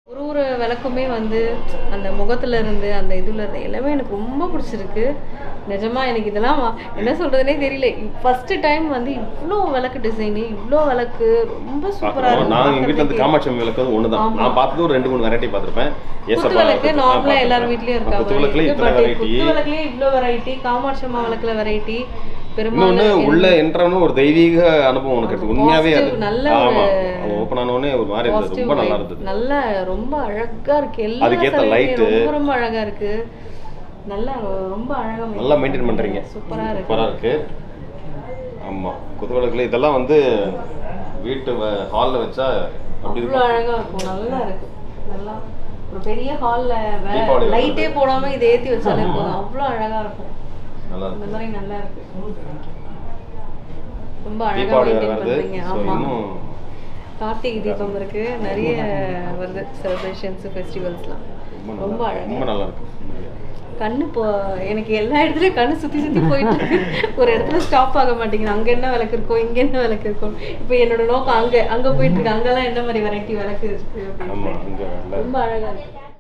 ஒரு ஒரு விளக்குமே வந்து அந்த முகத்துல இருந்து அந்த இதுல இருந்து எல்லாமே எனக்கு ரொம்ப பிடிச்சிருக்கு நிஜமா எனக்கு இதெல்லாம் வா- என்ன சொல்றதுனே தெரியல ஃபர்ஸ்ட் டைம் வந்து இவ்வளோ விளக்கு டிசைனு இவ்வளோ விளக்கு ரொம்ப சூப்பரா இருக்கு நான் எங்க வீட்ல இருந்து பார்க்கறதுக்கே. காமாட்சி அம்மன் விளக்கு ஒன்று தான் நான் பார்த்தது ஒரு ரெண்டு மூணு வெரைட்டி பார்த்திருப்பேன் குத்து விளக்கு நார்மலா எல்லார் வீட்லயும் இருக்கா குத்து விளக்குல இத்தனை வெரைட்டி குத்து விளக்குலயே இவ்வளோ வெரைட்டி காமாட்சி அம்மா விளக்குல வெரைட்டி பெருமாள் இன்னொன்னு உள்ள என்ட்ரானு ஒரு தெய்வீக அனுபவம் உனக்கு இருக்கு உண்மையாவே அது Positive, நல்ல ஆமா அது ஓப்பன் ஆன உடனே ஒரு மாதிரி இருந்தது ரொம்ப நல்லா இருந்தது நல்ல ரொம்ப அழகா இருக்கு எல்லா அதுக்கேத்த சிலையுமே light. ரொம்ப ரொம்ப அழகா இருக்கு நல்லா ரொம்ப அழகா நல்லா மெயின்டைன் பண்றீங்க சூப்பரா இருக்கு சூப்பரா இருக்கு ஆமா குத்து விளக்குல இதெல்லாம் வந்து வீட்டு ஹால்ல வச்சா அப்படி அவ்வளோ இருக்கும் அழகா இருக்கும் நல்லா இருக்கு நல்லா ஒரு பெரிய ஹால்ல தீபாவளி லைட்டே போடாம இதை ஏத்தி வச்சாலே போதும் அவ்வளோ அழகா இருக்கும் நல்லா இந்த இருக்கு மாதிரி நல்லா இருக்கு ரொம்ப அழகா தீபாவளி வேற மெயின்டைன் வருது பண்றீங்க ஸோ ஆமா இன்னும் கார்த்திகை தீபம் இருக்கு நிறைய வருது செலிப்ரேஷன்ஸ் ஃபெஸ்டிவல்ஸ்லாம் ரொம்ப ரொம்ப நல்லா அழகா ரொம்ப நல்லா இருக்கு கண்ணு போ எனக்கு எல்லா இடத்துலயும் கண்ணு சுத்தி சுத்தி போயிட்டு இருக்கு ஒரு இடத்துல ஸ்டாப் ஆக மாட்டேங்குது அங்க என்ன விளக்கு இருக்கும் இங்க என்ன விளக்கு இருக்கும் இப்போ என்னோட நோக்கம் அங்க அங்க போயிட்டு இருக்கு அங்கெல்லாம் என்ன மாதிரி வெரைட்டி விளக்கு இருக்கு அப்படின்னு ஆமா இங்க இல்ல ரொம்ப அழகா இருக்கு